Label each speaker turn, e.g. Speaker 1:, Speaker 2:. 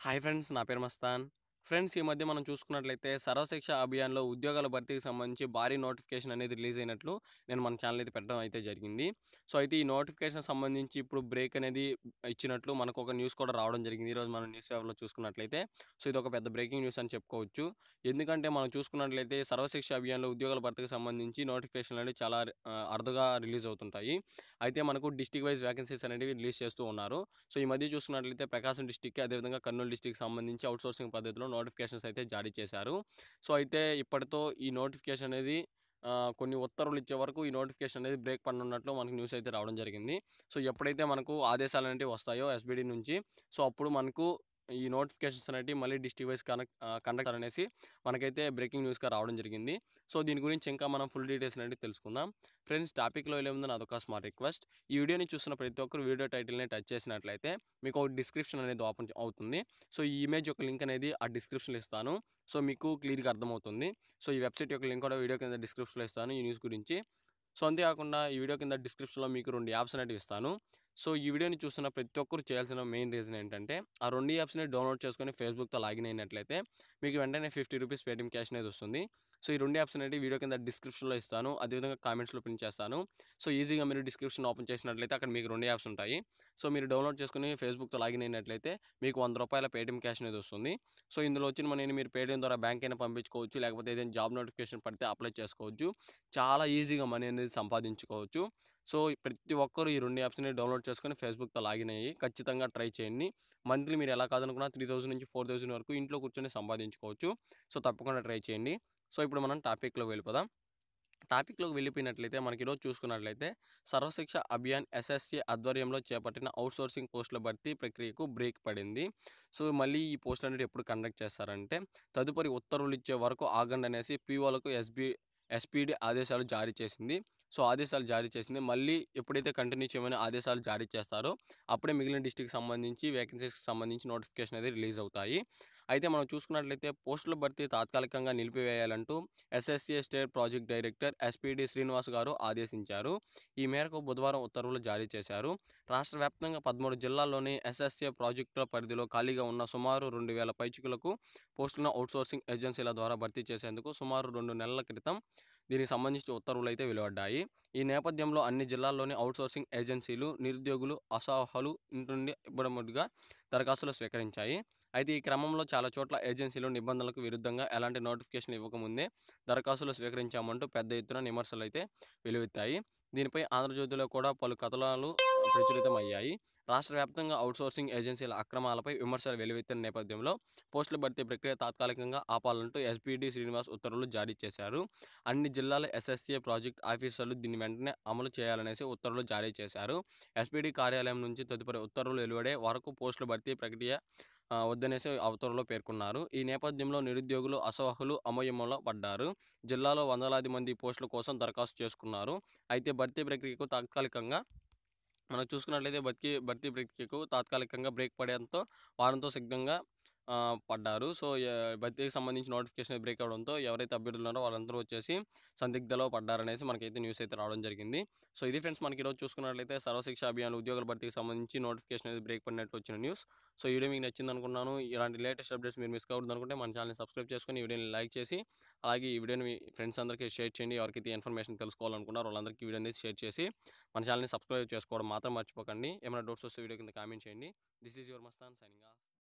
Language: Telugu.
Speaker 1: హాయ్ ఫ్రెండ్స్ నా పేరు మస్తాన్ ఫ్రెండ్స్ ఈ మధ్య మనం చూసుకున్నట్లయితే సర్వశిక్ష అభియాన్లో ఉద్యోగాల భర్తీకి సంబంధించి భారీ నోటిఫికేషన్ అనేది రిలీజ్ అయినట్లు నేను మన ఛానల్ అయితే పెట్టడం అయితే జరిగింది సో అయితే ఈ నోటిఫికేషన్ సంబంధించి ఇప్పుడు బ్రేక్ అనేది ఇచ్చినట్లు మనకు ఒక న్యూస్ కూడా రావడం జరిగింది ఈరోజు మనం న్యూస్ పేపర్లో చూసుకున్నట్లయితే సో ఇది ఒక పెద్ద బ్రేకింగ్ న్యూస్ అని చెప్పుకోవచ్చు ఎందుకంటే మనం చూసుకున్నట్లయితే సర్వశిక్ష అభియాన్లో ఉద్యోగాల భర్తీకి సంబంధించి నోటిఫికేషన్లు అనేవి చాలా ఆ, అరుదుగా రిలీజ్ అవుతుంటాయి అయితే మనకు డిస్టిక్ వైజ్ వ్యాకెన్సీస్ అనేవి రిలీజ్ చేస్తూ ఉన్నారు సో ఈ మధ్య చూసుకున్నట్లయితే ప్రకాశం డిస్టిక్కి అదేవిధంగా కర్నూలు డిస్టిక్ సంబంధించి అవుట్సోర్సింగ్ పద్ధతిలో నోటిఫికేషన్స్ అయితే జారీ చేశారు సో అయితే ఇప్పటితో ఈ నోటిఫికేషన్ అనేది ఆ, కొన్ని ఉత్తర్వులు ఇచ్చే వరకు ఈ నోటిఫికేషన్ అనేది బ్రేక్ పడినట్లు మనకు న్యూస్ అయితే రావడం జరిగింది సో ఎప్పుడైతే మనకు ఆదేశాలు అనేవి వస్తాయో ఎస్బిడి నుంచి సో అప్పుడు మనకు ఈ నోటిఫికేషన్స్ అనేవి మళ్ళీ డిస్టిక్ వైజ్ కనెక్ట్ కండక్ట్ అనేసి మనకైతే బ్రేకింగ్ న్యూస్గా రావడం జరిగింది సో దీని గురించి ఇంకా మనం ఫుల్ డీటెయిల్స్ అనేవి తెలుసుకుందాం ఫ్రెండ్స్ టాపిక్లో వెళ్ళే ముందు నాదొక స్మార్ట్ రిక్వెస్ట్ ఈ వీడియోని చూస్తున్న ప్రతి ఒక్కరు వీడియో టైటిల్ని టచ్ చేసినట్లయితే మీకు ఒక డిస్క్రిప్షన్ అనేది ఓపెన్ అవుతుంది సో ఈ ఇమేజ్ యొక్క లింక్ అనేది ఆ డిస్క్రిప్షన్లో ఇస్తాను సో మీకు క్లియర్గా అర్థమవుతుంది సో ఈ వెబ్సైట్ యొక్క లింక్ కూడా వీడియో కింద డిస్క్రిప్షన్లో ఇస్తాను ఈ న్యూస్ గురించి సో అంతేకాకుండా ఈ వీడియో కింద డిస్క్రిప్షన్లో మీకు రెండు యాప్స్ అనేవి ఇస్తాను సో ఈ వీడియోని చూస్తున్న ప్రతి ఒక్కరు చేయాల్సిన మెయిన్ రీజన్ ఏంటంటే ఆ రెండు యాప్స్ని డౌన్లోడ్ చేసుకొని ఫేస్బుక్తో లాగిన్ అయినట్లయితే మీకు వెంటనే ఫిఫ్టీ రూపీస్ పేటిఎం క్యాష్ అనేది వస్తుంది సో ఈ రెండు యాప్స్ అనేవి వీడియో కింద డిస్క్రిప్షన్లో ఇస్తాను అదేవిధంగా కామెంట్స్లో పిన్ చేస్తాను సో ఈజీగా మీరు డిస్క్రిప్షన్ ఓపెన్ చేసినట్లయితే అక్కడ మీకు రెండు యాప్స్ ఉంటాయి సో మీరు డౌన్లోడ్ చేసుకుని ఫేస్బుక్తో లాగిన్ అయినట్లయితే మీకు వంద రూపాయల పేటిఎం క్యాష్ అనేది వస్తుంది సో ఇందులో వచ్చిన మనీని మీరు పేటిఎం ద్వారా బ్యాంక్ అయినా పంపించుకోవచ్చు లేకపోతే ఏదైనా జాబ్ నోటిఫికేషన్ పడితే అప్లై చేసుకోవచ్చు చాలా ఈజీగా మనీ అనేది సంపాదించుకోవచ్చు సో ప్రతి ఒక్కరు ఈ రెండు యాప్స్ని డౌన్లోడ్ చేసుకొని ఫేస్బుక్తో లాగిన్ అయ్యి ఖచ్చితంగా ట్రై చేయండి మంత్లీ మీరు ఎలా కాదనుకున్నా త్రీ థౌసండ్ నుంచి ఫోర్ థౌసండ్ వరకు ఇంట్లో కూర్చొని సంపాదించుకోవచ్చు సో తప్పకుండా ట్రై చేయండి సో ఇప్పుడు మనం టాపిక్లోకి వెళ్ళిపోదాం టాపిక్లోకి వెళ్ళిపోయినట్లయితే మనకి ఈరోజు చూసుకున్నట్లయితే సర్వశిక్ష అభియాన్ ఎస్ఎస్సి ఆధ్వర్యంలో చేపట్టిన అవుట్సోర్సింగ్ పోస్టుల భర్తీ ప్రక్రియకు బ్రేక్ పడింది సో మళ్ళీ ఈ పోస్టులు అనేది ఎప్పుడు కండక్ట్ చేస్తారంటే తదుపరి ఉత్తర్వులు ఇచ్చే వరకు ఆగండి అనేసి పీఓలకు ఎస్బీ ఎస్పీడి ఆదేశాలు జారీ చేసింది సో ఆదేశాలు జారీ చేసింది మళ్ళీ ఎప్పుడైతే కంటిన్యూ చేయమని ఆదేశాలు జారీ చేస్తారో అప్పుడే మిగిలిన డిస్టిక్ సంబంధించి వేకెన్సీస్కి సంబంధించి నోటిఫికేషన్ అనేది రిలీజ్ అవుతాయి అయితే మనం చూసుకున్నట్లయితే పోస్టుల భర్తీ తాత్కాలికంగా నిలిపివేయాలంటూ SSC state project director SPD Srinivas గారు ఆదేశించారు ఈ మేరకు బుధవారం ఉత్తర్వులు జారీ చేశారు రాష్ట్ర వ్యాప్తంగా పదమూడు జిల్లాల్లోని ఎస్ఎస్సీ ప్రాజెక్టుల పరిధిలో ఖాళీగా ఉన్న సుమారు రెండు వేల పైచికులకు పోస్టులను అవుట్సోర్సింగ్ ఏజెన్సీల ద్వారా భర్తీ చేసేందుకు సుమారు రెండు నెలల క్రితం దీనికి సంబంధించిన ఉత్తర్వులు అయితే వెలువడ్డాయి ఈ నేపథ్యంలో అన్ని జిల్లాల్లోని అవుట్సోర్సింగ్ ఏజెన్సీలు నిరుద్యోగులు అసహలు నుండి ఇవ్వడముగా దరఖాస్తులు స్వీకరించాయి అయితే ఈ క్రమంలో చాలా చోట్ల ఏజెన్సీలు నిబంధనలకు విరుద్ధంగా ఎలాంటి నోటిఫికేషన్ ఇవ్వకముందే దరఖాస్తులు స్వీకరించామంటూ పెద్ద ఎత్తున విమర్శలు అయితే వెలువెత్తాయి దీనిపై ఆంధ్రజ్యోతిలో కూడా పలు కథనాలు ప్రచురితమయ్యాయి రాష్ట్ర వ్యాప్తంగా అవుట్సోర్సింగ్ ఏజెన్సీల అక్రమాలపై విమర్శలు వెలువెత్తిన నేపథ్యంలో పోస్టుల భర్తీ ప్రక్రియ తాత్కాలికంగా ఆపాలంటూ ఎస్పీడీ శ్రీనివాస్ ఉత్తర్వులు జారీ చేశారు అన్ని జిల్లాల ఎస్ఎస్సీ ప్రాజెక్ట్ ఆఫీసర్లు దీన్ని వెంటనే అమలు చేయాలనేసి ఉత్తర్వులు జారీ చేశారు ఎస్పీడీ కార్యాలయం నుంచి తదుపరి ఉత్తర్వులు వెలువడే వరకు పోస్టుల భర్తీ ప్రక్రియ ఆ, వద్దనేసి ఆ ఉత్తర్వులో పేర్కొన్నారు ఈ నేపథ్యంలో నిరుద్యోగులు అసహులు అమోయమంలో పడ్డారు జిల్లాలో వందలాది మంది పోస్టుల కోసం దరఖాస్తు చేసుకున్నారు అయితే భర్తీ ప్రక్రియకు తాత్కాలికంగా మనం చూసుకున్నట్లయితే భర్తీ భర్తీ ప్రక్రియకు తాత్కాలికంగా బ్రేక్ పడేంతో వారంతో సిద్ధంగా ఆ, పడ్డారు సో ఏ- భర్తీకి సంబంధించి నోటిఫికేషన్ బ్రేక్ అవడంతో ఎవరైతే అభ్యర్థులు ఉన్నారో వాళ్ళందరూ వచ్చేసి సందిగ్ధలో పడ్డారనేసి మనకైతే న్యూస్ అయితే రావడం జరిగింది సో ఇది ఫ్రెండ్స్ మనకి ఈరోజు చూసుకున్నట్లయితే సర్వశిక్ష అభియాన్ ఉద్యోగుల భర్తీకి సంబంధించి నోటిఫికేషన్ అనేది బ్రేక్ పడినట్టు వచ్చిన న్యూస్ సో ఈ వీడియో మీకు నచ్చింది అనుకున్నాను ఇలాంటి లేటెస్ట్ అప్డేట్స్ మీరు మిస్ కావద్దు అనుకుంటే మన ఛానల్ని సబ్స్క్రైబ్ చేసుకొని ఈ వీడియోని లైక్ చేసి అలాగే ఈ వీడియోని మీ ఫ్రెండ్స్ అందరికీ షేర్ చేయండి ఎవరికైతే ఇన్ఫర్మేషన్ తెలుసుకోవాలనుకున్నారో వాళ్ళందరికీ ఈ వీడియో అనేది షేర్ చేసి మన ఛానల్ని సబ్స్క్రైబ్ చేసుకోవడం మాత్రం మర్చిపోకండి ఏమైనా డౌట్స్ వస్తే వీడియో కింద కామెంట్ చేయండి this is your Mastan signing of